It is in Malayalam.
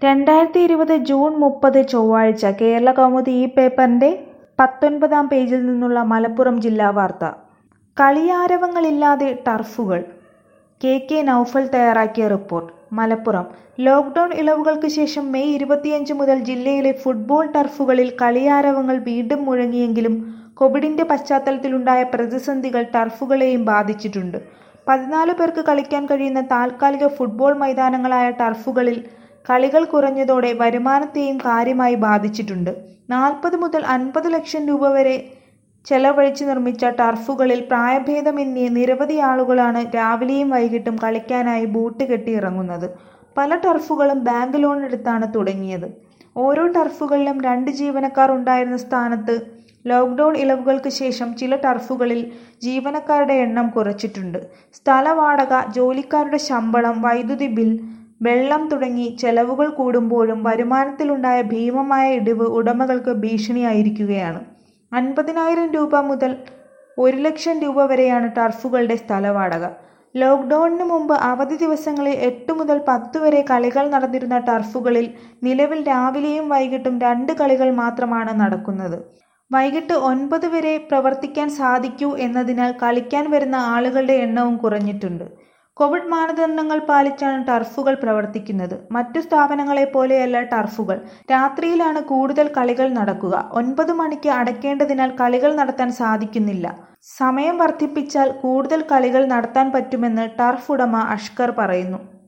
രണ്ടായിരത്തി ഇരുപത് ജൂൺ മുപ്പത് ചൊവ്വാഴ്ച കേരളകൗമുദി ഈ പേപ്പറിന്റെ പത്തൊൻപതാം പേജിൽ നിന്നുള്ള മലപ്പുറം ജില്ലാ വാർത്ത കളിയാരവങ്ങളില്ലാതെ ടർഫുകൾ കെ കെ നൗഫൽ തയ്യാറാക്കിയ റിപ്പോർട്ട് മലപ്പുറം ലോക്ഡൌൺ ഇളവുകൾക്ക് ശേഷം മെയ് ഇരുപത്തിയഞ്ച് മുതൽ ജില്ലയിലെ ഫുട്ബോൾ ടർഫുകളിൽ കളിയാരവങ്ങൾ വീണ്ടും മുഴങ്ങിയെങ്കിലും കോവിഡിന്റെ പശ്ചാത്തലത്തിലുണ്ടായ പ്രതിസന്ധികൾ ടർഫുകളെയും ബാധിച്ചിട്ടുണ്ട് പതിനാല് പേർക്ക് കളിക്കാൻ കഴിയുന്ന താൽക്കാലിക ഫുട്ബോൾ മൈതാനങ്ങളായ ടർഫുകളിൽ കളികൾ കുറഞ്ഞതോടെ വരുമാനത്തെയും കാര്യമായി ബാധിച്ചിട്ടുണ്ട് നാൽപ്പത് മുതൽ അൻപത് ലക്ഷം രൂപ വരെ ചെലവഴിച്ച് നിർമ്മിച്ച ടർഫുകളിൽ പ്രായഭേദമന്യേ നിരവധി ആളുകളാണ് രാവിലെയും വൈകിട്ടും കളിക്കാനായി ബൂട്ട് കെട്ടി ഇറങ്ങുന്നത് പല ടർഫുകളും ബാങ്ക് ലോൺ എടുത്താണ് തുടങ്ങിയത് ഓരോ ടർഫുകളിലും രണ്ട് ജീവനക്കാർ ഉണ്ടായിരുന്ന സ്ഥാനത്ത് ലോക്ഡൌൺ ഇളവുകൾക്ക് ശേഷം ചില ടർഫുകളിൽ ജീവനക്കാരുടെ എണ്ണം കുറച്ചിട്ടുണ്ട് സ്ഥലവാടക ജോലിക്കാരുടെ ശമ്പളം വൈദ്യുതി ബിൽ വെള്ളം തുടങ്ങി ചെലവുകൾ കൂടുമ്പോഴും വരുമാനത്തിലുണ്ടായ ഭീമമായ ഇടിവ് ഉടമകൾക്ക് ഭീഷണിയായിരിക്കുകയാണ് അൻപതിനായിരം രൂപ മുതൽ ഒരു ലക്ഷം രൂപ വരെയാണ് ടർഫുകളുടെ സ്ഥലവാടക ലോക്ക്ഡൌണിന് മുമ്പ് അവധി ദിവസങ്ങളിൽ എട്ട് മുതൽ പത്ത് വരെ കളികൾ നടന്നിരുന്ന ടർഫുകളിൽ നിലവിൽ രാവിലെയും വൈകിട്ടും രണ്ട് കളികൾ മാത്രമാണ് നടക്കുന്നത് വൈകിട്ട് ഒൻപത് വരെ പ്രവർത്തിക്കാൻ സാധിക്കൂ എന്നതിനാൽ കളിക്കാൻ വരുന്ന ആളുകളുടെ എണ്ണവും കുറഞ്ഞിട്ടുണ്ട് കോവിഡ് മാനദണ്ഡങ്ങൾ പാലിച്ചാണ് ടർഫുകൾ പ്രവർത്തിക്കുന്നത് മറ്റു സ്ഥാപനങ്ങളെ പോലെയല്ല ടർഫുകൾ രാത്രിയിലാണ് കൂടുതൽ കളികൾ നടക്കുക ഒൻപത് മണിക്ക് അടയ്ക്കേണ്ടതിനാൽ കളികൾ നടത്താൻ സാധിക്കുന്നില്ല സമയം വർദ്ധിപ്പിച്ചാൽ കൂടുതൽ കളികൾ നടത്താൻ പറ്റുമെന്ന് ടർഫ് ഉടമ അഷ്കർ പറയുന്നു